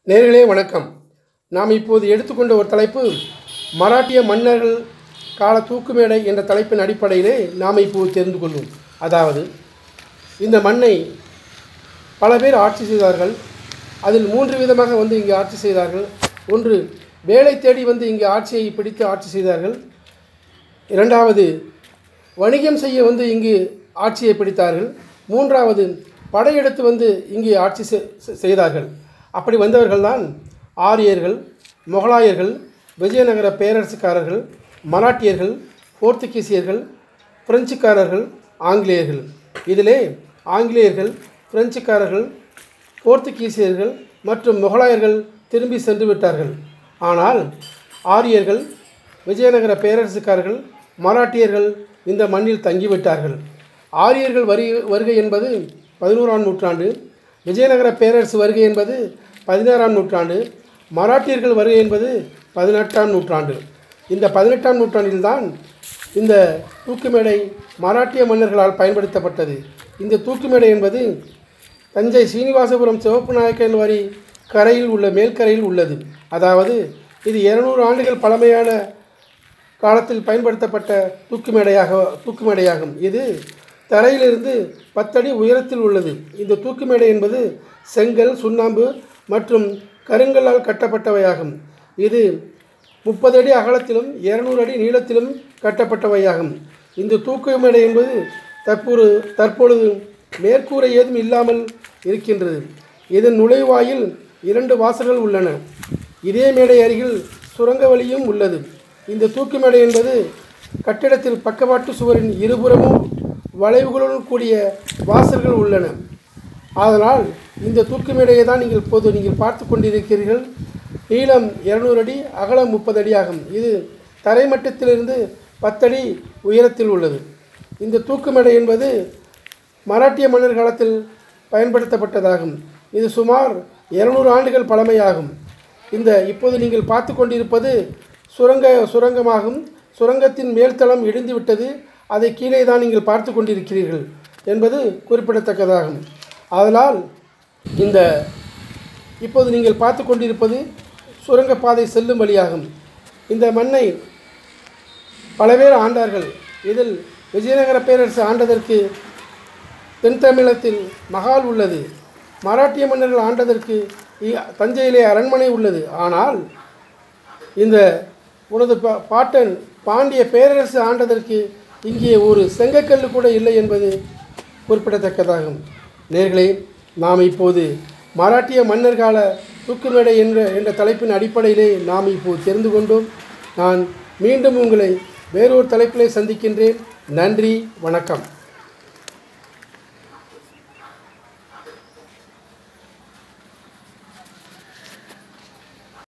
நேர்களே வணக்கம் நாம் இப்போது எடுத்துக்கொண்ட ஒரு தலைப்பு மராட்டிய மன்னர்கள் கால தூக்குமேடை என்ற தலைப்பின் அடிப்படையிலே நாம் இப்போது தெரிந்து கொள்வோம் அதாவது இந்த மண்ணை பல பேர் ஆட்சி செய்தார்கள் அதில் மூன்று விதமாக வந்து இங்கே ஆட்சி செய்தார்கள் ஒன்று வேலை தேடி வந்து இங்கே ஆட்சியை பிடித்து ஆட்சி செய்தார்கள் இரண்டாவது வணிகம் செய்ய வந்து இங்கு ஆட்சியை பிடித்தார்கள் மூன்றாவது படையெடுத்து வந்து இங்கே ஆட்சி செ- செ- செய்தார்கள் அப்படி வந்தவர்கள்தான் ஆரியர்கள் முகலாயர்கள் விஜயநகர பேரரசுக்காரர்கள் மராட்டியர்கள் போர்த்துகீசியர்கள் பிரெஞ்சுக்காரர்கள் ஆங்கிலேயர்கள் இதிலே ஆங்கிலேயர்கள் பிரெஞ்சுக்காரர்கள் போர்த்துகீசியர்கள் மற்றும் முகலாயர்கள் திரும்பி சென்று விட்டார்கள் ஆனால் ஆரியர்கள் விஜயநகர பேரரசுக்காரர்கள் மராட்டியர்கள் இந்த மண்ணில் தங்கிவிட்டார்கள் ஆரியர்கள் வரி வருகை என்பது பதினோராம் நூற்றாண்டு விஜயநகர பேரரசு வருகை என்பது பதினாறாம் நூற்றாண்டு மராட்டியர்கள் வருகை என்பது பதினெட்டாம் நூற்றாண்டு இந்த பதினெட்டாம் நூற்றாண்டில்தான் இந்த தூக்குமேடை மராட்டிய மன்னர்களால் பயன்படுத்தப்பட்டது இந்த தூக்குமேடை என்பது தஞ்சை சீனிவாசபுரம் சிவப்பு நாயக்கன் வரி கரையில் உள்ள மேல்கரையில் உள்ளது அதாவது இது இருநூறு ஆண்டுகள் பழமையான காலத்தில் பயன்படுத்தப்பட்ட தூக்கு மேடையாக தூக்கு மேடையாகும் இது தரையிலிருந்து பத்தடி உயரத்தில் உள்ளது இந்த தூக்கு மேடை என்பது செங்கல் சுண்ணாம்பு மற்றும் கருங்கல்லால் கட்டப்பட்டவையாகும் இது முப்பது அடி அகலத்திலும் இருநூறு அடி நீளத்திலும் கட்டப்பட்டவையாகும் இந்த தூக்கு மேடை என்பது தற்போது தற்பொழுது மேற்கூரை ஏதும் இல்லாமல் இருக்கின்றது இதன் நுழைவாயில் இரண்டு வாசல்கள் உள்ளன இதே மேடை அருகில் சுரங்க வழியும் உள்ளது இந்த தூக்கு மேடை என்பது கட்டிடத்தில் பக்கவாட்டு சுவரின் இருபுறமும் வளைவுகளுடன் கூடிய வாசல்கள் உள்ளன அதனால் இந்த தூக்கு மேடையை தான் நீங்கள் இப்போது நீங்கள் பார்த்து கொண்டிருக்கிறீர்கள் நீளம் இருநூறு அடி அகலம் முப்பது அடி ஆகும் இது தரைமட்டத்திலிருந்து பத்தடி உயரத்தில் உள்ளது இந்த தூக்கு மேடை என்பது மராட்டிய மன்னர் காலத்தில் பயன்படுத்தப்பட்டதாகும் இது சுமார் இருநூறு ஆண்டுகள் பழமையாகும் இந்த இப்போது நீங்கள் பார்த்து கொண்டிருப்பது சுரங்க சுரங்கமாகும் சுரங்கத்தின் மேல்தளம் இடிந்து விட்டது அதை கீழே தான் நீங்கள் பார்த்து கொண்டிருக்கிறீர்கள் என்பது குறிப்பிடத்தக்கதாகும் அதனால் இந்த இப்போது நீங்கள் பார்த்து கொண்டிருப்பது சுரங்கப்பாதை செல்லும் வழியாகும் இந்த மண்ணை பல பேர் ஆண்டார்கள் இதில் விஜயநகர பேரரசு ஆண்டதற்கு தென் தமிழகத்தில் மகால் உள்ளது மராட்டிய மன்னர்கள் ஆண்டதற்கு இ- தஞ்சையிலே அரண்மனை உள்ளது ஆனால் இந்த உனது பா பாட்டன் பாண்டிய பேரரசு ஆண்டதற்கு இங்கே ஒரு செங்கக்கல் கூட இல்லை என்பது குறிப்பிடத்தக்கதாகும் நேர்களே நாம் இப்போது மராட்டிய மன்னர் கால தூக்குமேடை என்ற என்ற தலைப்பின் அடிப்படையிலே நாம் இப்போது தெரிந்து கொண்டோம் நான் மீண்டும் உங்களை வேறொரு தலைப்பிலே சந்திக்கின்றேன் நன்றி வணக்கம்